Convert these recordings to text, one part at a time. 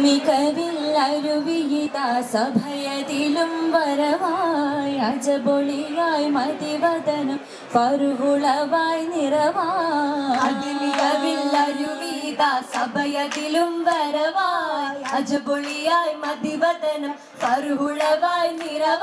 അതിമികവിൽ അരുവിയിത സഭയതിലും വരവായി അജപൊളിയായി മതിവദനം പരുകുളവായി നിറവായി അതിമികവിൽ അരുവീത സഭയതിലും വരവായി അജപൊളിയായി മതിവദനം പരുഹുളവായി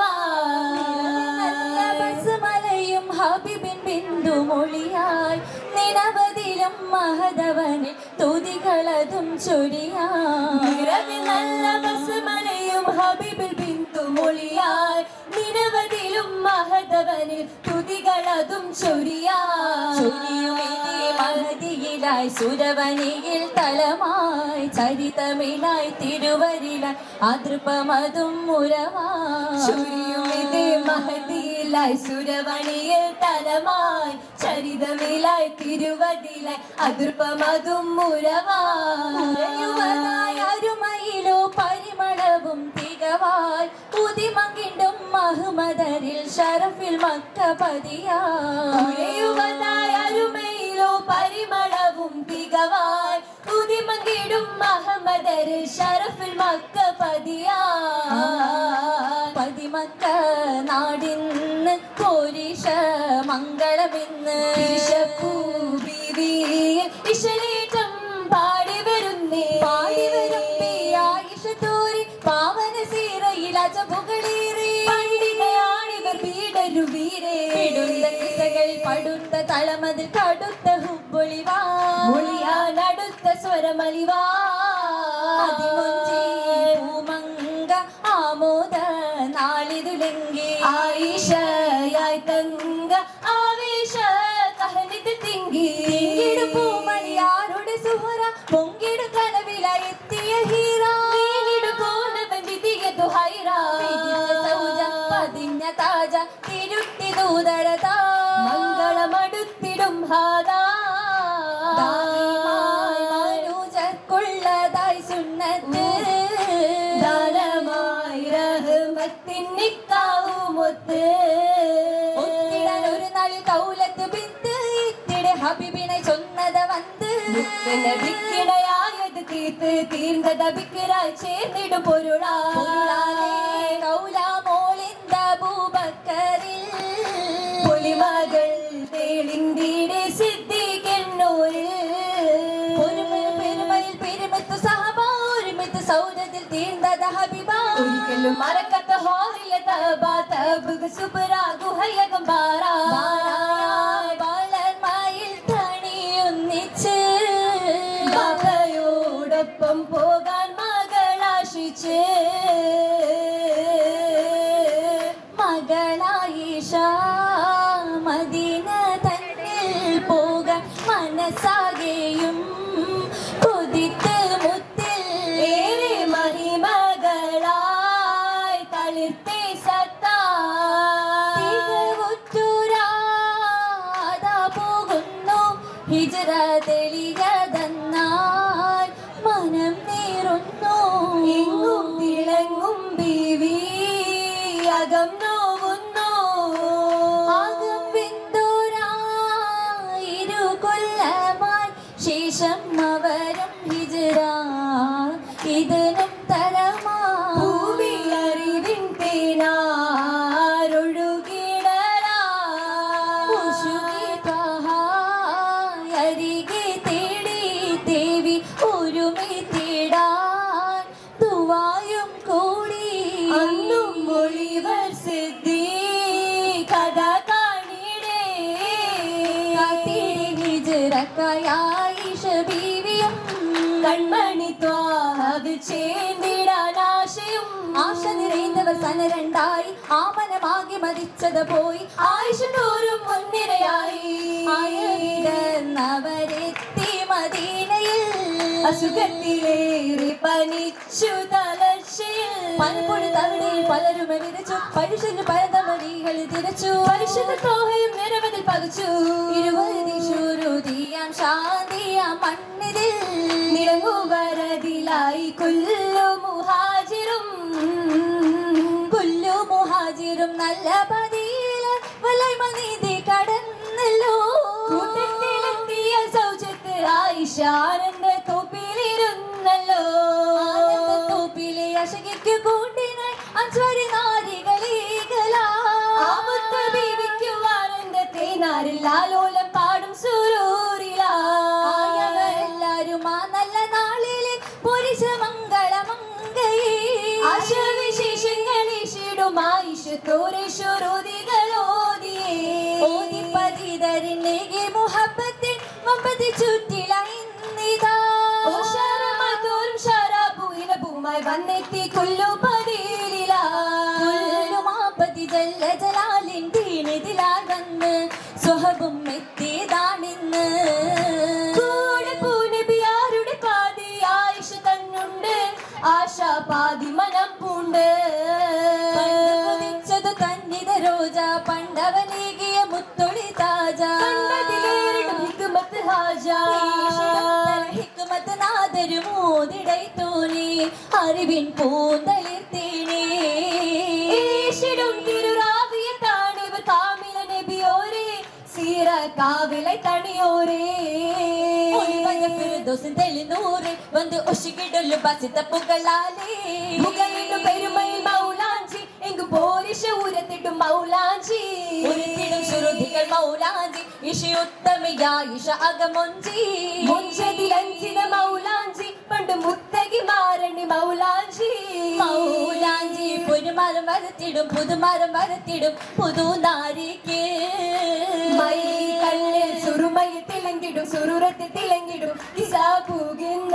നിറവായി മലയും ഹബിബിൻ ബിന്ദുമൊളിയായി നിരവധിലും മഹദവനിൽ തുതികളതും ചൊരിയായി നിറവിൽ നല്ല ബസ്മലയും ഹബീബിൽ ബിന്ദു മൊഴിയായി നിരവധിയിലും മഹദവനിൽ തുതികളതും ചൊരിയുമിനി മഹതിയിലായി സുരവനിയിൽ തലമായി ചരിതമിലായി തിരുവരിലായി അതൃപമതും മുരവായി ചുരിയുമിതേ മഹതിയിലായി സുരവണിയിൽ തലമായി ചരിതമിലായി തിരുവതിലായി അതിർപ്പമതും മുരവായി ഉറയുവതായി അരുമയിലോ പരിമളവും തികവായി പുതിമങ്കിണ്ടും മഹുമദരിൽ ഷറഫിൽ മക്കപതിയായി ഉരയുവതായ അരുമയിലോ പരിമളവും തികവായി ഉദിമങ്കിടും മഹമ്മദര് ഷറഫിൽ മക്ക പതിയാ പതിമക്ക നാടിന്ന് പോരിഷ മംഗളമിന്ന് ഇഷലേറ്റം പാടി വരുന്നേ പാടി വരും ആയിഷത്തൂരി പാവന സീറയിൽ അജപുകളേറി പണ്ഡിതയാണിവർ പീഡരുവീരേ പിടുത്ത കിസകൾ പടുത്ത തളമതിൽ കടുത്ത ഹുബൊളിവാ മൊഴിയാനടുത്ത സ്വരമലിവാ അതിമൊഞ്ചി പൂമങ്ക ആമോദ നാളിതുലെങ്കി ആയിഷയായി തങ്ക ആവേശ കഹനിത് തിങ്കി തിങ്കിടു പൂമണിയാരുടെ സുഹറ പൊങ്കിടു കനവിലായി എത്തിയ ഹീറ നീങ്ങിടു പോന്നവൻ വിധിയതു ഹൈറാ പിരിച്ച സൗജ പതിഞ്ഞ താജ തിരുട്ടി ദൂതരതാ മംഗളമടുത്തിടും ഹാദാ ദാഹിമായി മനുജർക്കുള്ളതായി സുന്നത്ത് ദാനമായി റഹ്മത്തിൻ നിക്കാവുമൊത്ത് ഒത്തിടൻ ഒരു നാളിൽ കൗലത്ത് ബിന്ത് ഇത്തിടെ ഹബീബിനെ ചൊന്നത വന്ന് നബിക്കിടയായത് തീർത്ത് തീർന്നത ബിക്കരായി ചേർന്നിടും പൊരുളാ പൊരുളാലേ കൗലാമോളിന്ത ഭൂബക്കറിൽ പൊലിമകൾ തേളിന്തിയുടെ സിദ്ധിക്കെണ്ണൂരിൽ പൊരുമ- പെരുമയിൽ പെരുമത്ത് സഹബ ഒരുമിത്ത് സൗരത്തിൽ തീർന്നത ഹബീബ ഒരിക്കലും മറക്കത്ത ഹോറില്ല തബ തബുക സുബ്ര ഗുഹയകം ബാറാ ബാലായാൽ വളർമയിൽ തണിയൊന്നിച്ച് ബാബയോടൊപ്പം പോകാൻ മകളാശിച്ച് മകളായിഷ മദീന തന്നിൽ പോകാൻ മനസ്സാകെയും കൊതിത്ത് മുത്തിൽ ഏറെ മഹിമകളായി തളിർത്തേ സത്താ തികവുറ്റുരാതാ പോകുന്നു ഹിജറ തെളിയതെന്നാൽ മനം നീറുന്നു എങ്ങും തിളങ്ങും ബീവി അകം നോവുന്നു ആകം വിന്ദൂരായിരു കൊല്ലമായി ശേഷം അവരും ഹിജറ ഇതിനും തരമാ ഭൂവിൽ അറിവിൻ തേനാരൊഴുകിടലാ അരികെ തേടി ദേവി ഒരുമി തേടാൻ ദുവായും കൂടി അന്നും മൊഴിവർ സിദ്ധി കഥ കാണിടേ ഹിജറക്കായിഷ ബീവിയും കൺമണി ത്വാഹ് ചേർന്നിടാനാശയും ആശ നിറയുന്നവർ സനരണ്ടായി ആമനമാകി മരിച്ചത് പോയി ആയിഷ തോറും മുൻനിരയായി ആയിരുന്നവരെത്തി മദീനയിൽ അസുഖത്തിലേറി പനിച്ചു തലർച്ചയിൽ പലപ്പോഴും തവിടയിൽ പലരും വിതച്ചു പരുഷന് പരതമരികൾ തിരച്ചു പരിശുദ്ധ തോഹയും നിരവധി പകച്ചു ഇരുവതിശുരുതിയാം ശാന്തിയാം മണ്ണിതിൽ നിറങ്ങുവരതിലായി കൊല്ലു മുഹാജിറും പുല്ലു മുഹാജിറും നല്ല പതിയില വലൈമ നീതി കടന്നല്ലോ കൂട്ടത്തിലെത്തിയ സൗജത്ത് ആയിഷ ആനന്ദ തോപ്പിലിരുന്നല്ലോ ആനന്ദ അശകിക്ക് കൂട്ടിനായി അഞ്ചുവരി നാരികളീകളാ ആമുത്ത ബീവിക്കുവാനെന്റെ തേനാരിൽ ആലോലം പാടും സുരൂരിലാ ആയവരെല്ലാരും ആ നല്ല നാളിലെ പുരുഷ മംഗളമംഗയേ ആശവിശേഷങ്ങൾ ഈശിടും ആയിഷത്തോരെ ശുരുതികളോദിയേ ഓതി പതിതരിലേക്ക് മുഹബത്തിൻ മമ്പതി ചുറ്റിലൈന്നിതാ ഓശാരമാതോറും ശാരാപൂയിന പൂമായി വന്നെത്തി കൊല്ലുപതിയിലാ മാപ്പതി ജല്ല ജലാലിൻ തീനിതിലാൽ വന്ന് സുഹബും എത്തിയതാണിന്ന് കൂടെ പൂനബിയാരുടെ പാതി ആയിഷ തന്നുണ്ട് ആശ പാതി മനം പൂണ്ട് പണ്ട് കൊതിച്ചതു തന്നിത രോജ പണ്ടവനേകിയ മുത്തൊളി താജ കണ്ടതിലേറിടും ഹിക്മത്ത് ഹാജ ഹിക്കുമത്ത് നാദരു മോതിടൈ തോന്നി അറിവിൻ പൂന്തളിർത്തേനേ ഈശിടും തിരുറാവിയ താണിവർ കാമില നബിയോരേ സീറ കാവിലെ തണിയോരേ ഫിർദോസിൻ തെളിനൂറ് വന്ന് ഒശികിടൊല്ലു ബസിത്ത പുകളാലേ മുകളിലു പെരുമയിൽ മൗലാഞ്ചി എങ്കു പോരിഷ ഉരത്തിടും മൗലാഞ്ചി ഉരുത്തിടും ശ്രുതികൾ മൗലാഞ്ചി ഇഷയുത്തമയാ ഇഷ അകമൊഞ്ചി മുഞ്ചതിലഞ്ചിന മൗലാഞ്ചി പണ്ട് മുത്തകി മാരണി മൗലാഞ്ചി മൗലാഞ്ചി പൊരുമരം വരത്തിടും പുതുമരം വരത്തിടും പുതു നാരിക്ക് മൈ കണ്ണിൽ സുറുമയിൽ തിളങ്ങിടും സുറുറത്തിൽ തിളങ്ങിടും ഇസാ പൂകുന്ന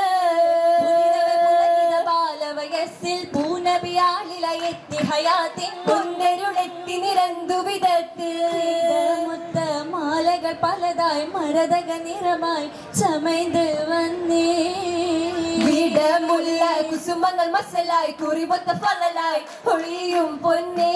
ബാലവയസ്സിൽ പൂനബിയാലില എത്തി ഹയാത്തിൻ മുന്നരുടെത്തി നിരന്തു വിധത്തിൽ മുത്ത മാലകൾ പലതായി മരതക നിറമായി ചമൈந்து വന്നേ വിടമുള്ള കുസുമങ്ങൾ മസലായി കുറിവത്ത ഫലലായി ഒളിയും പൊന്നേ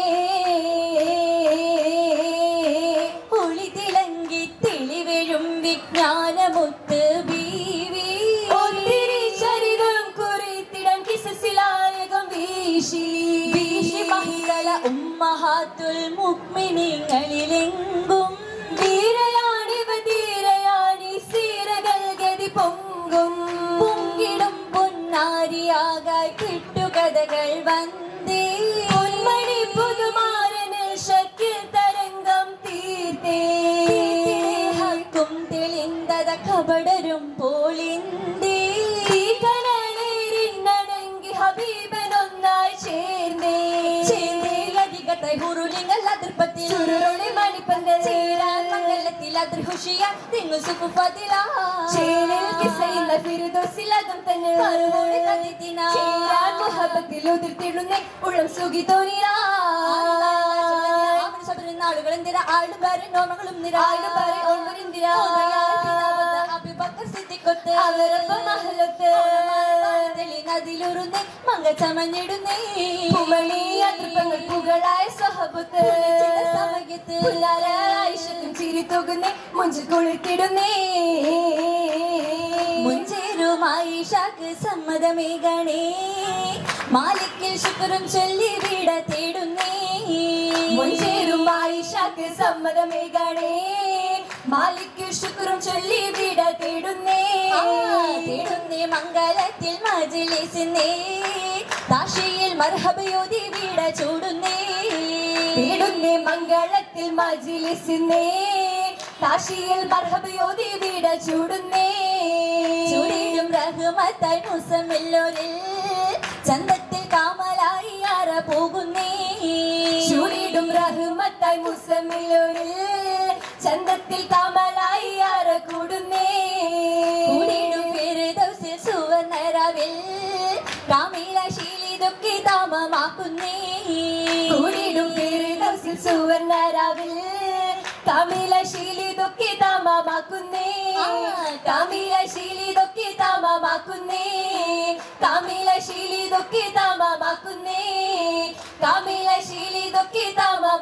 ഒളി തിളങ്ങി തെളിവെഴും വിജ്ഞാനമുത്ത് ബീവി ഒത്തിരി ചരിതം കുറിത്തിടം കിസസിലായകം വീശി വീശി മംഗള ഉമ്മഹാത്തുൽ മുക്മിനിങ്ങളിലെങ്കും ധീരയാണിവ ധീരയാണി സീരകൾ ഗതി പൊങ്കും പൊങ്കിടും പൊന്നാരിയാകായി കിട്ടുകഥകൾ വന്നേ പൊന്മണി പുതുമാരനിൽ ശക്കിൽ തരംഗം തീർത്തേ ഹക്കും തെളിന്തത കപടരും പോളിന്തേ ഈ കനലേറിന്നടങ്കി ഹബീബനൊന്നായി ചേർന്നേ ചേർന്നേലധികത്തായി ഹുറുലിങ്ങൾ അതിർപ്പത്തിൽ ചുരുളി മണിപ്പന്തൽ ചേരാൻ മംഗലത്തിൽ അതിർ ഹുഷിയാൻ തിങ്ങു സുഖുഫതിലാ ചേലിൽ കിസയുന്ന ഫിരുദോസിലകം തന്നെ കരുവോടെ കതിത്തിനാ. ചേരാൻ മുഹബത്തിൽ ഉതിർത്തിടുന്നേ ഉള്ളം സുഖി തോന്നിരാ നാളുകൾ എന്തിനാ ആളുകാരും നോമകളും നിര ആളുകാരെ ഓർമ്മരെന്തിനാ? അഭിബക്കർ സിദ്ധിക്കൊത്ത് അവരൊപ്പം മഹലത്ത് നദിലുറുന്നേ മങ്ക ചമഞ്ഞിടുന്നേ പുമണി അതൃപ്പങ്ങൾ പുകളായ സഹബത്ത് ചില സമയത്ത് പുല്ലാരായിഷത്തും ചിരി തൊകുന്നേ മുഞ്ചിൽ കുളിർത്തിടുന്നേ മുഞ്ചേരുമായി ഷാക്ക് സമ്മതമേകണേ മാലിക്കിൽ ശുക്രും ചൊല്ലി വീട തേടുന്നേ മുഞ്ചേരും ആയിഷാക്ക് സമ്മതമേകണേ മാലിക്ക് ശുക്രും ചൊല്ലി വിട തേടുന്നേ ആ, തേടുന്നേ മംഗലത്തിൽ മജിലിസിന്നേ താശിയിൽ മർഹബയോതി വീട ചൂടുന്നേ തേടുന്നേ മംഗളത്തിൽ മജിലിസിന്നേ കാശിയിൽ മർഹബയോതി വിട ചൂടുന്നേ ചൂടിലും റഹ്മത്തായി മുസമില്ലോരിൽ ചന്തത്തിൽ കാമലായി ആര പോകുന്നേ ചൂടിടും റഹ്മത്തായി മുസമിലൊരിൽ ചന്തത്തിൽ കമലായി ആര കൂടുന്നേ കൂടിയിടും ഫിർദൗസിൽ സുവർണരവിൽ കാമില ശീലി ദുഃഖി താമമാക്കുന്നേ കൂടിടും ഫിർദൗസിൽ സുവർണരാവിൽ കമില ശീലി ദുഃഖി താമമാക്കുന്നേ ആ, കമില ശീലി ദുഃഖി താമമാക്കുന്നേ കമില ശീലി ദുഃഖി താമമാക്കുന്നേ കമില ശീലി ദുഃഖി താമ